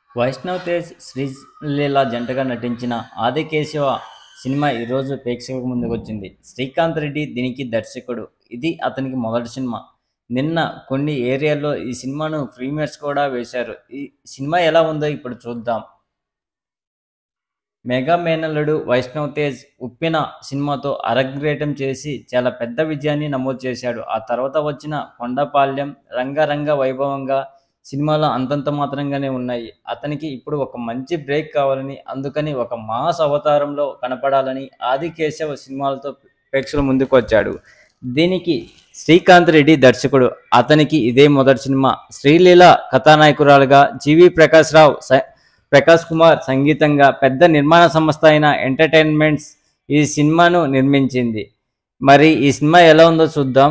వైష్ణవ్ తేజ్ శ్రీలీల జంటగా నటించిన ఆదికేశవ సినిమా ఈరోజు ప్రేక్షకుల ముందుకు వచ్చింది శ్రీకాంత్ రెడ్డి దీనికి దర్శకుడు ఇది అతనికి మొదటి సినిమా నిన్న కొన్ని ఏరియాల్లో ఈ సినిమాను ప్రీమియర్స్ కూడా వేశారు ఈ సినిమా ఎలా ఉందో ఇప్పుడు చూద్దాం మెగా మేనల్లుడు వైష్ణవ్ తేజ్ ఉప్పిన సినిమాతో అరగ్రేటం చేసి చాలా పెద్ద విజయాన్ని నమోదు చేశాడు ఆ తర్వాత వచ్చిన కొండపాళ్యం రంగరంగ వైభవంగా సినిమాలో అంతంత మాత్రంగానే ఉన్నాయి అతనికి ఇప్పుడు ఒక మంచి బ్రేక్ కావాలని అందుకని ఒక మాస్ అవతారంలో కనపడాలని ఆదికేశవ సినిమాలతో ప్రేక్షకుల ముందుకు వచ్చాడు దీనికి శ్రీకాంత్ రెడ్డి దర్శకుడు అతనికి ఇదే మొదటి సినిమా శ్రీలీల కథానాయకురాలుగా జీవి ప్రకాష్ రావు స- ప్రకాష్ కుమార్ సంగీతంగా పెద్ద నిర్మాణ సంస్థ అయిన ఎంటర్టైన్మెంట్స్ ఈ సినిమాను నిర్మించింది మరి ఈ సినిమా ఎలా ఉందో చూద్దాం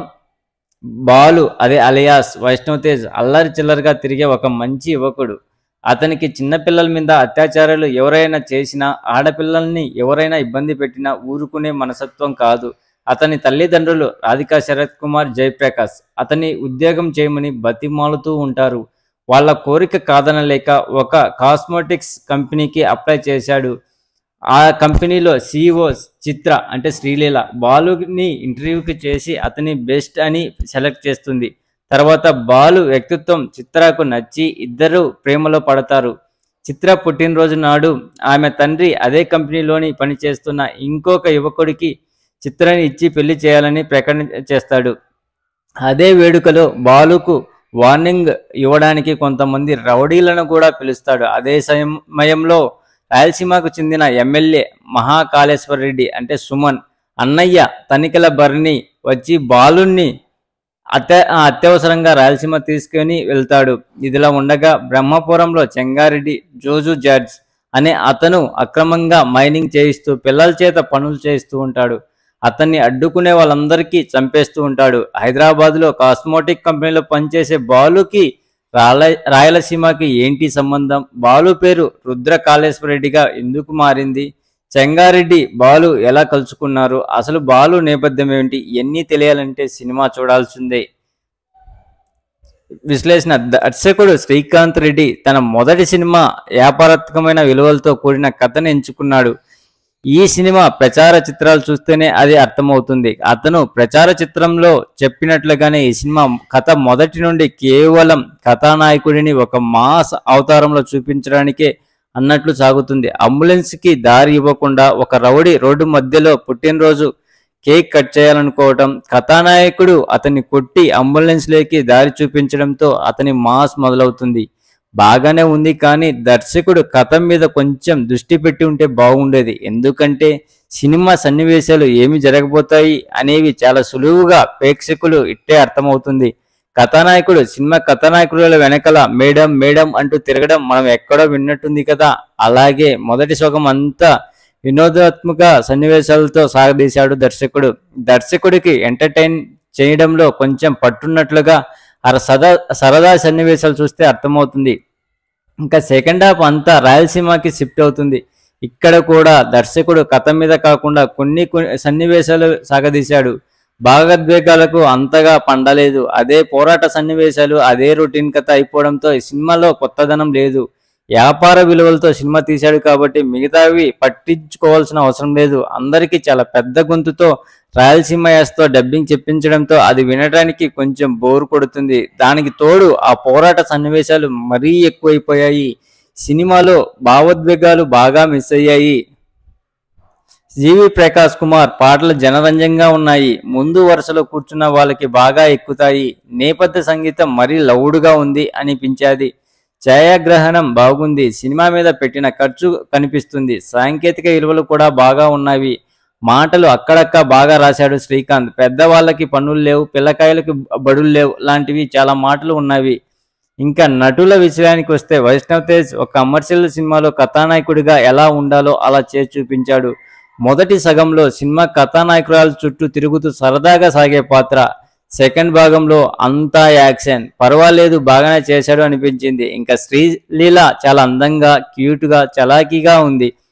బాలు అదే అలియాస్ వైష్ణవ్ తేజ్ అల్లరి చిల్లరగా తిరిగే ఒక మంచి యువకుడు అతనికి చిన్నపిల్లల మీద అత్యాచారాలు ఎవరైనా చేసినా ఆడపిల్లల్ని ఎవరైనా ఇబ్బంది పెట్టినా ఊరుకునే మనసత్వం కాదు అతని తల్లిదండ్రులు రాధికా శరత్ కుమార్ జయప్రకాష్ అతని ఉద్యోగం చేయమని బతిమాలుతూ ఉంటారు వాళ్ళ కోరిక కాదనలేక ఒక కాస్మెటిక్స్ కంపెనీకి అప్లై చేశాడు ఆ కంపెనీలో సిఇఓ చిత్ర అంటే శ్రీలీల బాలుని ఇంటర్వ్యూకి చేసి అతని బెస్ట్ అని సెలెక్ట్ చేస్తుంది తర్వాత బాలు వ్యక్తిత్వం చిత్రకు నచ్చి ఇద్దరు ప్రేమలో పడతారు చిత్ర పుట్టినరోజు నాడు ఆమె తండ్రి అదే కంపెనీలోని పనిచేస్తున్న ఇంకొక యువకుడికి చిత్రని ఇచ్చి పెళ్లి చేయాలని ప్రకటన చేస్తాడు అదే వేడుకలో బాలుకు వార్నింగ్ ఇవ్వడానికి కొంతమంది రౌడీలను కూడా పిలుస్తాడు అదే సమయంలో రాయలసీమకు చెందిన ఎమ్మెల్యే మహాకాళేశ్వర రెడ్డి అంటే సుమన్ అన్నయ్య తనిఖీల భరణి వచ్చి బాలుణ్ణి అత్య అత్యవసరంగా రాయలసీమ తీసుకొని వెళ్తాడు ఇదిలా ఉండగా బ్రహ్మపురంలో చెంగారెడ్డి జోజు జార్జ్ అనే అతను అక్రమంగా మైనింగ్ చేయిస్తూ పిల్లల చేత పనులు చేయిస్తూ ఉంటాడు అతన్ని అడ్డుకునే వాళ్ళందరికీ చంపేస్తూ ఉంటాడు హైదరాబాద్లో కాస్మోటిక్ కంపెనీలో పనిచేసే బాలుకి రాల రాయలసీమకి ఏంటి సంబంధం బాలు పేరు రుద్ర కాళేశ్వర రెడ్డిగా ఎందుకు మారింది చెంగారెడ్డి బాలు ఎలా కలుసుకున్నారు అసలు బాలు నేపథ్యం ఏమిటి ఇవన్నీ తెలియాలంటే సినిమా చూడాల్సిందే విశ్లేషణ దర్శకుడు శ్రీకాంత్ రెడ్డి తన మొదటి సినిమా వ్యాపారాత్మకమైన విలువలతో కూడిన కథను ఎంచుకున్నాడు ఈ సినిమా ప్రచార చిత్రాలు చూస్తేనే అది అర్థమవుతుంది అతను ప్రచార చిత్రంలో చెప్పినట్లుగానే ఈ సినిమా కథ మొదటి నుండి కేవలం కథానాయకుడిని ఒక మాస్ అవతారంలో చూపించడానికే అన్నట్లు సాగుతుంది అంబులెన్స్ కి దారి ఇవ్వకుండా ఒక రౌడీ రోడ్డు మధ్యలో పుట్టినరోజు కేక్ కట్ చేయాలనుకోవటం కథానాయకుడు అతన్ని కొట్టి అంబులెన్స్ లేకి దారి చూపించడంతో అతని మాస్ మొదలవుతుంది బాగానే ఉంది కానీ దర్శకుడు కథ మీద కొంచెం దృష్టి పెట్టి ఉంటే బాగుండేది ఎందుకంటే సినిమా సన్నివేశాలు ఏమి జరగబోతాయి అనేవి చాలా సులువుగా ప్రేక్షకులు ఇట్టే అర్థమవుతుంది కథానాయకుడు సినిమా కథానాయకుల వెనకల మేడం మేడం అంటూ తిరగడం మనం ఎక్కడో విన్నట్టుంది కదా అలాగే మొదటి సగం అంతా వినోదాత్మక సన్నివేశాలతో సాగదీశాడు దర్శకుడు దర్శకుడికి ఎంటర్టైన్ చేయడంలో కొంచెం పట్టున్నట్లుగా ఆ సదా సరదా సన్నివేశాలు చూస్తే అర్థమవుతుంది ఇంకా సెకండ్ హాఫ్ అంతా రాయలసీమకి షిఫ్ట్ అవుతుంది ఇక్కడ కూడా దర్శకుడు కథ మీద కాకుండా కొన్ని కొన్ని సన్నివేశాలు సాగదీశాడు భాగోద్వేగాలకు అంతగా పండలేదు అదే పోరాట సన్నివేశాలు అదే రొటీన్ కథ అయిపోవడంతో ఈ సినిమాలో కొత్తదనం లేదు వ్యాపార విలువలతో సినిమా తీశాడు కాబట్టి మిగతావి పట్టించుకోవాల్సిన అవసరం లేదు అందరికీ చాలా పెద్ద గొంతుతో రాయలసీమ యాస్తో డబ్బింగ్ చెప్పించడంతో అది వినడానికి కొంచెం బోర్ కొడుతుంది దానికి తోడు ఆ పోరాట సన్నివేశాలు మరీ ఎక్కువైపోయాయి సినిమాలో భావోద్వేగాలు బాగా మిస్ అయ్యాయి జీవి ప్రకాష్ కుమార్ పాటలు జనరంజంగా ఉన్నాయి ముందు వరుసలో కూర్చున్న వాళ్ళకి బాగా ఎక్కుతాయి నేపథ్య సంగీతం మరీ లౌడ్గా ఉంది అనిపించాది ఛాయాగ్రహణం బాగుంది సినిమా మీద పెట్టిన ఖర్చు కనిపిస్తుంది సాంకేతిక విలువలు కూడా బాగా ఉన్నవి మాటలు అక్కడక్క బాగా రాశాడు శ్రీకాంత్ పెద్దవాళ్ళకి పనులు లేవు పిల్లకాయలకి బడులు లేవు లాంటివి చాలా మాటలు ఉన్నవి ఇంకా నటుల విషయానికి వస్తే వైష్ణవ్ తేజ్ ఒక కమర్షియల్ సినిమాలో కథానాయకుడిగా ఎలా ఉండాలో అలా చేసి చూపించాడు మొదటి సగంలో సినిమా కథానాయకురాల చుట్టూ తిరుగుతూ సరదాగా సాగే పాత్ర సెకండ్ భాగంలో అంతా యాక్షన్ పర్వాలేదు బాగానే చేశాడు అనిపించింది ఇంకా శ్రీలీల చాలా అందంగా క్యూట్గా చలాకీగా ఉంది